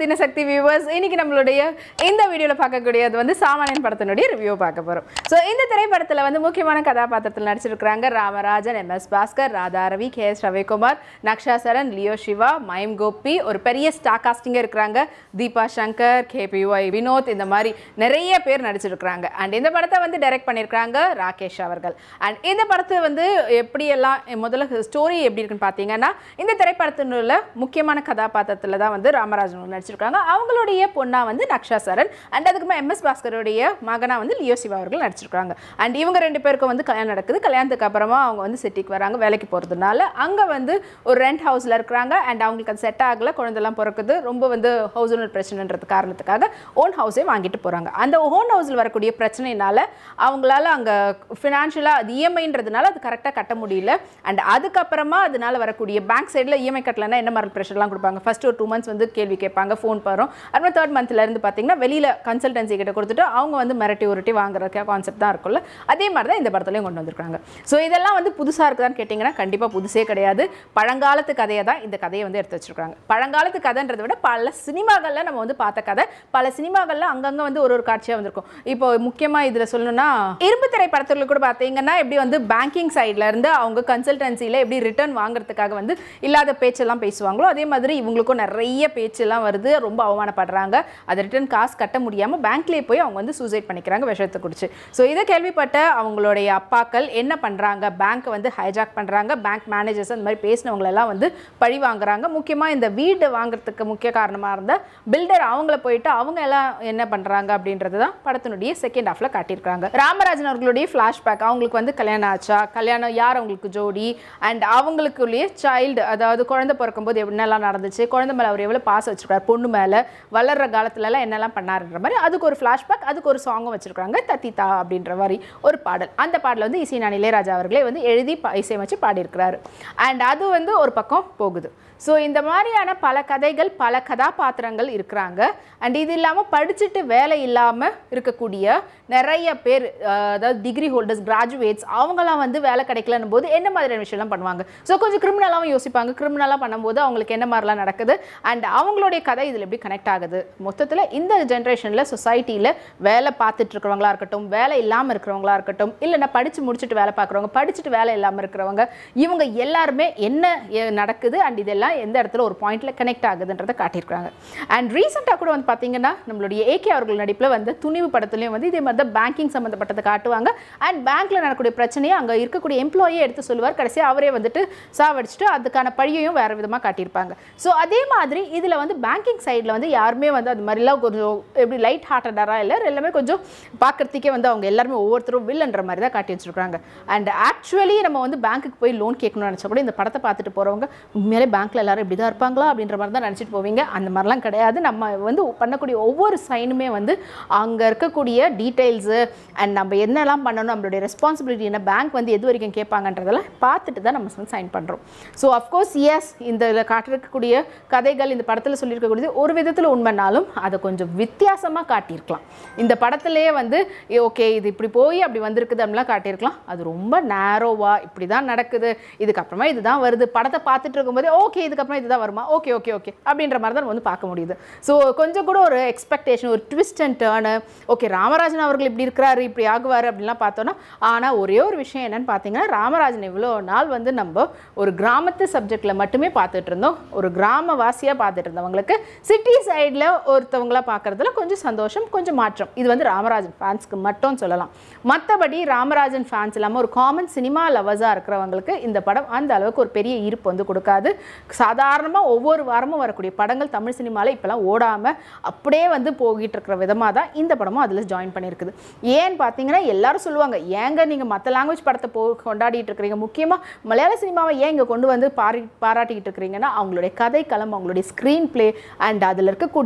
தினசக்தி viewers இன்னைக்கு நம்மளுடைய இந்த வீடியோவில் பார்க்கக்கூடியது வந்து சாமானியன் படத்தினுடைய ரிவ்யூ பார்க்க போகிறோம் ஸோ இந்த திரைப்படத்தில் வந்து முக்கியமான கதாபாத்திரத்தில் நடிச்சிருக்கிறாங்க Ramarajan M S Bhaskar Radharavi K S Ravikumar Naksha Saran Leo Siva mime Gopi ஒரு பெரிய ஸ்டார் காஸ்டிங்கே இருக்கிறாங்க தீபா சங்கர் கேபிஒய் வினோத் இந்த மாதிரி நிறைய பேர் நடிச்சிருக்கிறாங்க அண்ட் இந்த படத்தை வந்து டைரக்ட் பண்ணியிருக்கிறாங்க ராகேஷ் அவர்கள் அண்ட் இந்த படத்தை வந்து எப்படியெல்லாம் முதல்ல ஸ்டோரி எப்படி இருக்குன்னு பார்த்தீங்கன்னா இந்த திரைப்படத்தில் உள்ள முக்கியமான கதாபாத்திரத்தில் தான் வந்து ராமராஜன் அவங்க நடிச்சிருக்காங்க அவங்களுடைய பொண்ணா வந்து நக்ஷா சரண் அண்ட் அதுக்கப்புறம் எம்எஸ் பாஸ்கருடைய மகனா வந்து லியோ சிவா அவர்கள் நடிச்சிருக்காங்க அண்ட் இவங்க ரெண்டு பேருக்கும் வந்து கல்யாணம் நடக்குது கல்யாணத்துக்கு அப்புறமா அவங்க வந்து சிட்டிக்கு வராங்க வேலைக்கு போகிறதுனால அங்கே வந்து ஒரு ரெண்ட் ஹவுஸில் இருக்கிறாங்க அண்ட் அவங்களுக்கு அது செட் ஆகல குழந்தைலாம் பிறக்குது ரொம்ப வந்து ஹவுஸ் ஓனர் பிரச்சனைன்றது காரணத்துக்காக ஓன் ஹவுஸே வாங்கிட்டு போகிறாங்க அந்த ஓன் ஹவுஸில் வரக்கூடிய பிரச்சனைனால அவங்களால அங்கே ஃபினான்ஷியலாக அது இஎம்ஐன்றதுனால அது கரெக்டாக கட்ட முடியல அண்ட் அதுக்கப்புறமா அதனால வரக்கூடிய பேங்க் சைடில் இஎம்ஐ கட்டலன்னா என்ன மாதிரி ப்ரெஷர்லாம் கொடுப்பாங்க ஃபர்ஸ்ட் ஒரு டூ மந்த்ஸ் வந்து கேள்வி கேட்பாங்க ஃபோன் வரும் அப்புறம் தேர்ட் மந்த்லேருந்து பார்த்தீங்கன்னா வெளியில் கன்சல்டன்சி கிட்ட கொடுத்துட்டு அவங்க வந்து மிரட்டி உருட்டி வாங்குற கான்செப்ட் தான் இருக்கும்ல அதே மாதிரி தான் இந்த படத்துலையும் கொண்டு வந்திருக்காங்க ஸோ இதெல்லாம் வந்து புதுசாக இருக்குதான்னு கேட்டிங்கன்னா கண்டிப்பாக புதுசே கிடையாது பழங்காலத்து கதையை தான் இந்த கதையை வந்து எடுத்து வச்சிருக்காங்க பழங்காலத்து கதைன்றதை விட பல சினிமாக்களில் நம்ம வந்து பார்த்த கதை பல சினிமாக்களில் அங்கங்கே வந்து ஒரு ஒரு காட்சியாக வந்திருக்கும் இப்போ முக்கியமாக இதில் சொல்லணும்னா இரும்பு திரை படத்துல கூட பார்த்தீங்கன்னா எப்படி வந்து பேங்கிங் சைடில் இருந்து அவங்க கன்சல்டன்சியில் எப்படி ரிட்டர்ன் வாங்குறதுக்காக வந்து இல்லாத பேச்செல்லாம் பேசுவாங்களோ அதே மாதிரி இவங்களுக்கும் நிறைய பேச்செல்லாம் வருது ரொம்ப அவமானப்படுறாங்க அதை ரிட்டர்ன் காசு கட்ட முடியாமல் பேங்க்லேயே போய் அவங்க வந்து சூசைட் பண்ணிக்கிறாங்க விஷத்தை குடிச்சு ஸோ இதை கேள்விப்பட்ட அவங்களுடைய அப்பாக்கள் என்ன பண்ணுறாங்க பேங்க்கை வந்து ஹைஜாக் பண்ணுறாங்க பேங்க் மேனேஜர்ஸ் அந்த மாதிரி பேசினவங்களெல்லாம் வந்து பழி வாங்குறாங்க முக்கியமாக இந்த வீடு வாங்குறதுக்கு முக்கிய காரணமாக இருந்த பில்டர் அவங்கள போயிட்டு அவங்க எல்லாம் என்ன பண்ணுறாங்க அப்படின்றது தான் படத்தினுடைய செகண்ட் ஹாஃபில் காட்டியிருக்காங்க ராமராஜன் அவர்களுடைய ஃப்ளாஷ்பேக் அவங்களுக்கு வந்து கல்யாணம் ஆச்சா கல்யாணம் யார் அவங்களுக்கு ஜோடி அண்ட் அவங்களுக்குள்ளேயே சைல்டு அதாவது குழந்தை பிறக்கும்போது என்னெல்லாம் நடந்துச்சு குழந்தை மேலே அவர் எவ்வளோ பாசம் வச்சிருக்காரு பொண்ணு மேலே வளர்ற காலத்துலலாம் என்னெல்லாம் பண்ணாருன்ற மாதிரி அதுக்கு ஒரு ஃப்ளாஷ்பேக் அதுக்கு ஒரு சாங்கும் வச்சிருக்காங்க தத்திதா அப்படின்ற மாதிரி ஒரு பாடல் அந்த பாடல் வந்து இசைஞானி இளையராஜா அவர்களே வந்து எழுதி ப- இசையமைச்சு பாடியிருக்கிறாரு அண்ட் அது வந்து ஒரு பக்கம் போகுது ஸோ இந்த மாதிரியான பல கதைகள் பல கதாபாத்திரங்கள் இருக்கிறாங்க அண்ட் இது இல்லாமல் படிச்சுட்டு வேலை இல்லாமல் இருக்கக்கூடிய நிறைய பேர் அஹ், அதாவது டிகிரி ஹோல்டர்ஸ் கிராஜுவேட்ஸ் அவங்களாம் வந்து வேலை கிடைக்கலன்னும் போது என்ன மாதிரியான விஷயம்லாம் பண்ணுவாங்க ஸோ கொஞ்சம் கிரிமினலாகவும் யோசிப்பாங்க கிரிமினலாக பண்ணும்போது அவங்களுக்கு என்ன மாதிரிலாம் நடக்குது அண்ட் அவங்களுடைய கதை இதில் எப்படி கனெக்ட் ஆகுது மொத்தத்தில் இந்த ஜென்ரேஷனில் சொசைட்டியில் வேலை பார்த்துட்டு இருக்கிறவங்களா இருக்கட்டும் வேலை இல்லாமல் இருக்கிறவங்களா இருக்கட்டும் இல்லைன்னா படித்து முடிச்சுட்டு வேலை பார்க்குறவங்க படிச்சுட்டு வேலை இல்லாமல் இருக்கிறவங்க இவங்க எல்லாருமே என்ன எ- நடக்குது அண்ட் இதெல்லாம் எந்த இடத்துல ஒரு பாயிண்ட்ல கனெக்ட் ஆகுதுன்றதை காட்டியிருக்காங்க அண்ட் ரீசெண்டாக கூட வந்து பார்த்தீங்கன்னா நம்மளுடைய ஏகே அவர்கள் நடிப்பில் வந்து துணிவு படத்துலையும் வந்து இதே மாதிரி தான் பேங்கிங் சம்மந்தப்பட்டதை காட்டுவாங்க அண்ட் பேங்க்ல நடக்கக்கூடிய பிரச்சனையை அங்கே இருக்கக்கூடிய எம்ப்ளாயே எடுத்து சொல்லுவார் கடைசியாக அவரே வந்துட்டு சாவடிச்சுட்டு அதுக்கான பழியையும் வேறு விதமாக காட்டியிருப்பாங்க ஸோ அதே மாதிரி இதில் வந்து பேங்கிங் சைடில் வந்து யாருமே வந்து அது மாதிரிலாம் கொஞ்சம் எப்படி லைட் ஹார்ட்டடாக இல்லை எல்லாமே கொஞ்சம் பார்க்கறதுக்கே வந்து அவங்க எல்லாருமே ஒவ்வொருத்தரும் வில்லன்ற மாதிரி தான் காட்டி வச்சிருக்காங்க அண்ட் ஆக்சுவலி நம்ம வந்து பேங்க்குக்கு போய் லோன் கேட்கணும்னு நினச்சா கூட இந்த படத்தை பார்த்துட்டு போகிறவங்க உண்மையிலே பேங்க்கில் எல்லாரும் இப்படி தான் இருப்பாங்களா அப்படின்ற மாதிரி தான் நினச்சிட்டு போவீங்க அந்த மாதிரிலாம் கிடையாது நம்ம வந்து பண்ணக்கூடிய ஒவ்வொரு சைனுமே வந்து அங்கே இருக்கக்கூடிய டீட்டெயில்ஸு அண்ட் நம்ம என்னெல்லாம் பண்ணணும் நம்மளுடைய ரெஸ்பான்சிபிலிட்டி என்ன பேங்க் வந்து எது வரைக்கும் கேட்பாங்கன்றதெல்லாம் பார்த்துட்டு தான் நம்ம வந்து சைன் பண்ணுறோம் ஸோ அஃப்கோர்ஸ் எஸ் இந்த இதில் காட்டிருக்கக்கூடிய கதைகள் இந்த படத்தில் சொல்லியிருக்கக்கூடியது ஒரு விதத்தில் உண்மைனாலும் அதை கொஞ்சம் வித்தியாசமாக காட்டியிருக்கலாம் இந்த படத்திலேயே வந்து ஓகே இது இப்படி போய் அப்படி வந்திருக்குது அப்படிலாம் காட்டியிருக்கலாம் அது ரொம்ப நேரோவாக இப்படி தான் நடக்குது இதுக்கப்புறமா இதுதான் வருது படத்தை பார்த்துட்டு இருக்கும்போதே ஓகே இதுக்கப்புறம் இதுதான் வருமா ஓகே ஓகே ஓகே அப்படின்ற மாதிரி தான் வந்து பார்க்க முடியுது ஸோ கொஞ்சம் கூட ஒரு எக்ஸ்பெக்டேஷன் ஒரு ட்விஸ்ட் அண்ட் டேர்னு ஓகே ராமராஜன் அவர்கள் இப்படி இருக்கிறாரு இப்படி ஆகுவார் அப்படின்லாம் பார்த்தோன்னா ஆனால் ஒரே ஒரு விஷயம் என்னன்னு பார்த்தீங்கன்னா ராமராஜன் இவ்வளோ நாள் வந்து நம்ம ஒரு கிராமத்து சப்ஜெக்டில் மட்டுமே பார்த்துட்டு இருந்தோம் ஒரு கிராமவாசியாக பார்த்துட்டு இருந்தவங்களுக்கு சிட்டி சைடில் ஒருத்தவங்களா பார்க்குறதுல கொஞ்சம் சந்தோஷம் கொஞ்சம் மாற்றம் இது வந்து ராமராஜன் ஃபேன்ஸ்க்கு மட்டும் சொல்லலாம் மற்றபடி ராமராஜன் ஃபேன்ஸ் இல்லாமல் ஒரு காமன் சினிமா லவர்ஸாக இருக்கிறவங்களுக்கு இந்த படம் அந்த அளவுக்கு ஒரு பெரிய ஈர்ப்பு வந்து கொடுக்காது சாதாரணமாக ஒவ்வொரு வாரமும் வரக்கூடிய படங்கள் தமிழ் சினிமாவில் இப்போலாம் ஓடாமல் அப்படியே வந்து போகிட்டு இருக்கிற விதமாக தான் இந்த படமும் அதில் ஜாயின் பண்ணியிருக்குது ஏன்னு பார்த்தீங்கன்னா எல்லாரும் சொல்லுவாங்க ஏங்க நீங்கள் மற்ற லாங்குவேஜ் படத்தை போ கொண்டாடிட்டு இருக்கிறீங்க முக்கியமாக மலையாள சினிமாவை ஏன் இங்கே கொண்டு வந்து பாரி பாராட்டிக்கிட்டு இருக்கிறீங்கன்னா அவங்களுடைய கதை களம் அவங்களுடைய ஸ்க்ரீன் ப்ளே அண்ட் அதில் இருக்கக்கூடிய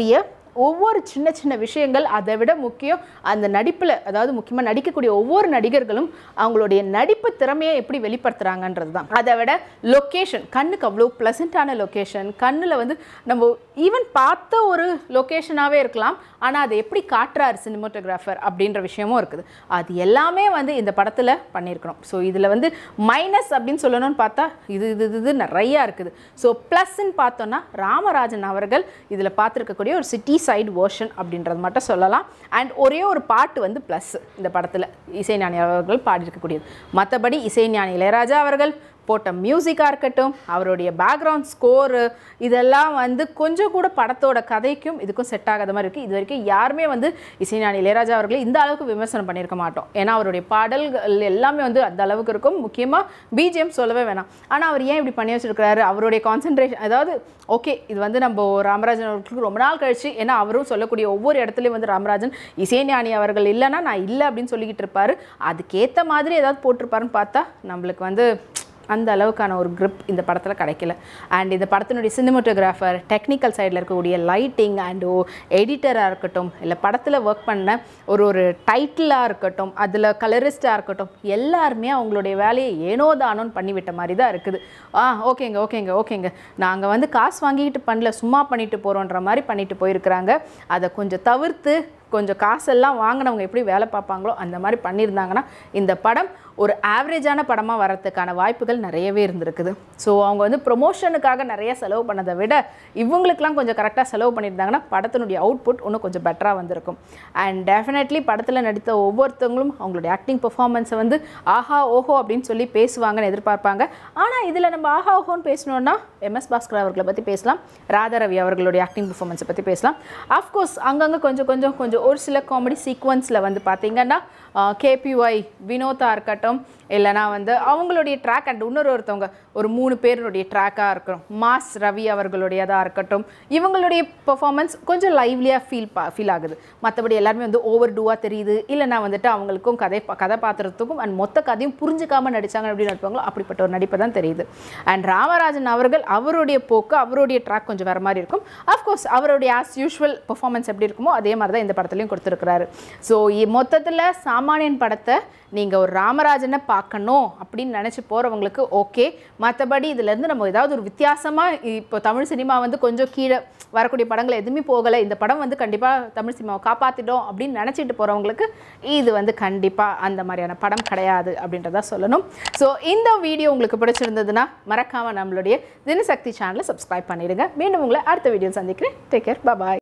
ஒவ்வொரு சின்ன சின்ன விஷயங்கள் அதை விட முக்கியம் அந்த நடிப்பில் அதாவது முக்கியமாக நடிக்கக்கூடிய ஒவ்வொரு நடிகர்களும் அவங்களுடைய நடிப்பு திறமையை எப்படி வெளிப்படுத்துகிறாங்கன்றது தான் அதை விட லொக்கேஷன் கண்ணுக்கு அவ்வளோ ப்ளசண்ட்டான லொக்கேஷன் கண்ணில் வந்து நம்ம ஈவன் பார்த்த ஒரு லொக்கேஷனாகவே இருக்கலாம் ஆனால் அதை எப்படி காட்டுறாரு சினிமோட்டோகிராஃபர் அப்படின்ற விஷயமும் இருக்குது அது எல்லாமே வந்து இந்த படத்தில் பண்ணியிருக்கிறோம் ஸோ இதில் வந்து மைனஸ் அப்படின்னு சொல்லணும்னு பார்த்தா இது இது இது இது நிறையா இருக்குது ஸோ ப்ளஸ்ன்னு பார்த்தோன்னா ராமராஜன் அவர்கள் இதில் பார்த்துருக்கக்கூடிய ஒரு சிட்டி சைடு வேர்ஷன் அப்படின்றது மட்டும் சொல்லலாம் அண்ட் ஒரே ஒரு பாட்டு வந்து ப்ளஸ் இந்த படத்தில் இசைஞானி அவர்கள் பாடியிருக்கக்கூடியது மற்றபடி இசைஞானி இளையராஜா அவர்கள் போட்ட மியூசிக்காக இருக்கட்டும் அவருடைய பேக்ரவுண்ட் ஸ்கோரு இதெல்லாம் வந்து கொஞ்சம் கூட படத்தோட கதைக்கும் இதுக்கும் செட் ஆகாத மாதிரி இருக்குது இது வரைக்கும் யாருமே வந்து இசைஞானி இளையராஜா அவர்களை இந்த அளவுக்கு விமர்சனம் பண்ணியிருக்க மாட்டோம் ஏன்னா அவருடைய பாடல்கள் எல்லாமே வந்து அந்த அளவுக்கு இருக்கும் முக்கியமாக பிஜிஎம் சொல்லவே வேணாம் ஆனால் அவர் ஏன் இப்படி பண்ணி வச்சிருக்கிறாரு அவருடைய கான்சென்ட்ரேஷன் அதாவது ஓகே இது வந்து நம்ம ராமராஜன் அவர்களுக்கு ரொம்ப நாள் கழிச்சு ஏன்னா அவரும் சொல்லக்கூடிய ஒவ்வொரு இடத்துலையும் வந்து ராமராஜன் இசைஞானி அவர்கள் இல்லைன்னா நான் இல்லை அப்படின்னு சொல்லிக்கிட்டு இருப்பாரு அதுக்கேற்ற மாதிரி ஏதாவது போட்டிருப்பாருன்னு பார்த்தா நம்மளுக்கு வந்து அந்த அளவுக்கான ஒரு grip இந்த படத்தில் கிடைக்கல அண்ட் இந்த படத்தினுடைய சினிமோட்டோகிராஃபர் டெக்னிக்கல் சைடில் இருக்கக்கூடிய லைட்டிங் அண்ட் எடிட்டராக இருக்கட்டும் இல்லை படத்தில் ஒர்க் பண்ண ஒரு ஒரு டைட்டிலாக இருக்கட்டும் அதில் கலரிஸ்டாக இருக்கட்டும் எல்லாருமே அவங்களுடைய வேலையை ஏனோ தானோன்னு பண்ணிவிட்ட மாதிரி தான் இருக்குது ஆ ஓகேங்க ஓகேங்க ஓகேங்க நாங்கள் வந்து காசு வாங்கிக்கிட்டு பண்ணல சும்மா பண்ணிட்டு போகிறோன்ற மாதிரி பண்ணிட்டு போயிருக்கிறாங்க அதை கொஞ்சம் தவிர்த்து கொஞ்சம் காசெல்லாம் வாங்கினவங்க எப்படி வேலை பார்ப்பாங்களோ அந்த மாதிரி பண்ணியிருந்தாங்கன்னா இந்த படம் ஒரு ஆவரேஜான படமாக வரதுக்கான வாய்ப்புகள் நிறையவே இருந்திருக்குது ஸோ அவங்க வந்து ப்ரொமோஷனுக்காக நிறைய செலவு பண்ணதை விட இவங்களுக்கெல்லாம் கொஞ்சம் கரெக்டாக செலவு பண்ணியிருந்தாங்கன்னா படத்தினுடைய அவுட்புட் இன்னும் கொஞ்சம் பெட்டராக வந்திருக்கும் அண்ட் டெஃபினெட்லி படத்தில் நடித்த ஒவ்வொருத்தவங்களும் அவங்களுடைய ஆக்டிங் பெர்ஃபார்மன்ஸை வந்து ஆஹா ஓஹோ அப்படின்னு சொல்லி பேசுவாங்கன்னு எதிர்பார்ப்பாங்க ஆனால் இதில் நம்ம ஆஹா ஓஹோன்னு பேசணுன்னா எம்எஸ் பாஸ்கர் அவர்களை பற்றி பேசலாம் ராதாரவி அவர்களுடைய ஆக்டிங் பெர்ஃபார்மன்ஸை பற்றி பேசலாம் அஃப்கோர்ஸ் அங்கங்கே கொஞ்சம் கொஞ்சம் கொஞ்சம் ஒரு சில காமெடி சீக்வன்ஸில் வந்து பார்த்தீங்கன்னா கேபிஒய் வினோதா இருக்கட்டும் இல்லைனா வந்து அவங்களுடைய ட்ராக் அண்ட் இன்னொரு ஒருத்தவங்க ஒரு மூணு பேருடைய ட்ராக்காக இருக்கட்டும் மாஸ் ரவி அவர்களுடையதாக இருக்கட்டும் இவங்களுடைய பெர்ஃபார்மன்ஸ் கொஞ்சம் லைவ்லியாக ஃபீல் பா ஃபீல் ஆகுது மற்றபடி எல்லாருமே வந்து ஓவர் டூவாக தெரியுது இல்லைனா வந்துட்டு அவங்களுக்கும் கதை பா- கதாபாத்திரத்துக்கும் அண்ட் மொத்த கதையும் புரிஞ்சுக்காம நடிச்சாங்க எப்படி நடிப்பாங்களோ அப்படிப்பட்ட ஒரு நடிப்பை தான் தெரியுது அண்ட் ராமராஜன் அவர்கள் அவருடைய போக்கு அவருடைய ட்ராக் கொஞ்சம் வேறு மாதிரி இருக்கும் அஃப்கோர்ஸ் அவருடைய ஆஸ் யூஷுவல் பெர்ஃபார்மன்ஸ் எப்படி இருக்குமோ அதே மாதிரி தான் இந்த படத்துலையும் கொடுத்துருக்கிறாரு ஸோ மொத்தத்தில் சாமானியன் படத்தை நீங்கள் ஒரு ராமராஜனை பார்க்கணும் அப்படின்னு நினச்சி போகிறவங்களுக்கு ஓகே மற்றபடி இதுலேருந்து நம்ம ஏதாவது ஒரு வித்தியாசமாக இப்போ தமிழ் சினிமா வந்து கொஞ்சம் கீழே வரக்கூடிய படங்கள் எதுவுமே போகலை இந்த படம் வந்து கண்டிப்பாக தமிழ் சினிமாவை காப்பாற்றிட்டோம் அப்படின்னு நினச்சிட்டு போகிறவங்களுக்கு இது வந்து கண்டிப்பாக அந்த மாதிரியான படம் கிடையாது அப்படின்றத சொல்லணும் ஸோ இந்த வீடியோ உங்களுக்கு பிடிச்சிருந்ததுன்னா மறக்காமல் நம்மளுடைய தினசக்தி சேனலை சப்ஸ்கிரைப் பண்ணிடுங்க மீண்டும் உங்களை அடுத்த வீடியோ சந்திக்கிறேன் டேக் கேர் பாய்